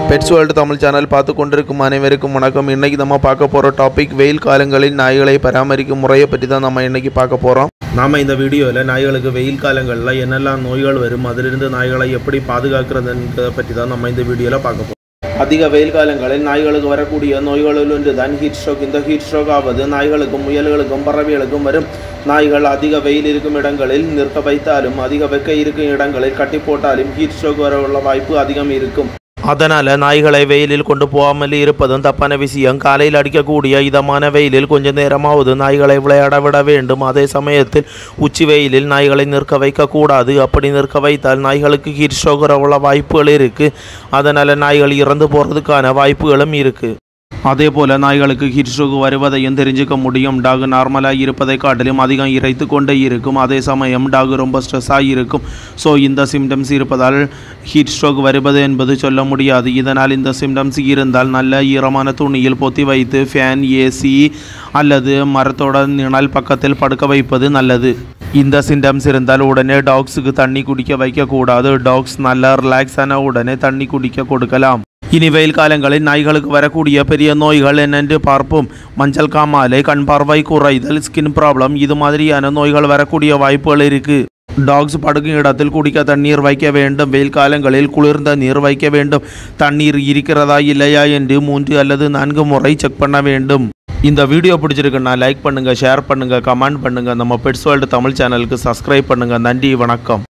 pets world Tamil channel பார்த்து கொண்டிருக்கும் அனைவருக்கும் வணக்கம் இன்னைக்கு நம்ம பார்க்க போகிற டாபிக் வெயில் காலங்களில் நாய்களை பராமரிக்கும் முறையை பற்றி தான் நம்ம இன்னைக்கு பார்க்க போகிறோம் நாம இந்த வீடியோவில் நாய்களுக்கு வெயில் காலங்களில் என்னெல்லாம் நோய்கள் வரும் அதிலிருந்து நாய்களை எப்படி பாதுகாக்கிறதுன்றதை பற்றி தான் நம்ம இந்த வீடியோவில் பார்க்க போகிறோம் அதிக வெயில் காலங்களில் நாய்களுக்கு வரக்கூடிய நோய்களில் ஒன்று தான் ஹீட் ஸ்ட்ரோக் இந்த ஹீட் ஸ்ட்ரோக் ஆவது நாய்களுக்கும் முயல்களுக்கும் பறவைகளுக்கும் வரும் நாய்கள் அதிக வெயில் இருக்கும் இடங்களில் நிற்க வைத்தாலும் அதிக வெக்க இருக்கும் இடங்களில் கட்டி போட்டாலும் ஹீட் ஸ்ட்ரோக் வர உள்ள வாய்ப்பு அதிகம் இருக்கும் அதனால் நாய்களை வெயிலில் கொண்டு போகாமல் இருப்பதும் தப்பான விஷயம் காலையில் அடிக்கக்கூடிய இதமான வெயிலில் கொஞ்ச நேரமாவது நாய்களை விளையாட விட வேண்டும் அதே சமயத்தில் உச்சி வெயிலில் நாய்களை நிற்க வைக்கக்கூடாது அப்படி நிற்க வைத்தால் நாய்களுக்கு ஹீட் ஸ்ட்ரோக் வர உள்ள வாய்ப்புகள் இருக்குது அதனால் நாய்கள் இறந்து போகிறதுக்கான வாய்ப்புகளும் இருக்குது அதே போல் நாய்களுக்கு ஹீட் ஸ்ட்ரோக் வருவதையும் தெரிஞ்சுக்க முடியும் டாக் நார்மலாக இருப்பதை காட்டிலும் அதிகம் இறைத்து கொண்டே இருக்கும் அதே சமயம் டாக் ரொம்ப ஸ்ட்ரெஸ்ஸாக இருக்கும் ஸோ இந்த சிம்டம்ஸ் இருப்பதால் ஹீட் ஸ்ட்ரோக் வருவது என்பது சொல்ல முடியாது இதனால் இந்த சிம்டம்ஸ் இருந்தால் நல்ல ஈரமான துணியில் பொத்தி வைத்து ஃபேன் ஏசி அல்லது மரத்தோட நிழல் பக்கத்தில் படுக்க வைப்பது நல்லது இந்த சிம்டம்ஸ் இருந்தால் உடனே டாக்ஸுக்கு தண்ணி குடிக்க வைக்கக்கூடாது டாக்ஸ் நல்லா ரிலாக்ஸ் ஆன உடனே தண்ணி குடிக்க கொடுக்கலாம் இனி வெயில் காலங்களில் நாய்களுக்கு வரக்கூடிய பெரிய நோய்கள் என்னென்று பார்ப்போம் மஞ்சள் காமாலை கண் பார்வை குறைதல் ஸ்கின் ப்ராப்ளம் இது மாதிரியான நோய்கள் வரக்கூடிய வாய்ப்புகள் இருக்கு டாக்ஸ் படுக்கும் இடத்தில் குடிக்க தண்ணீர் வைக்க வேண்டும் வெயில் காலங்களில் குளிர்ந்த நீர் வைக்க வேண்டும் தண்ணீர் இருக்கிறதா இல்லையா என்று மூன்று அல்லது நான்கு முறை செக் பண்ண வேண்டும் இந்த வீடியோ பிடிச்சிருக்குன்னா லைக் பண்ணுங்க ஷேர் பண்ணுங்க கமெண்ட் பண்ணுங்க நம்ம பெட்ஸ் வேர்ல்டு தமிழ் சேனலுக்கு சப்ஸ்கிரைப் பண்ணுங்க நன்றி வணக்கம்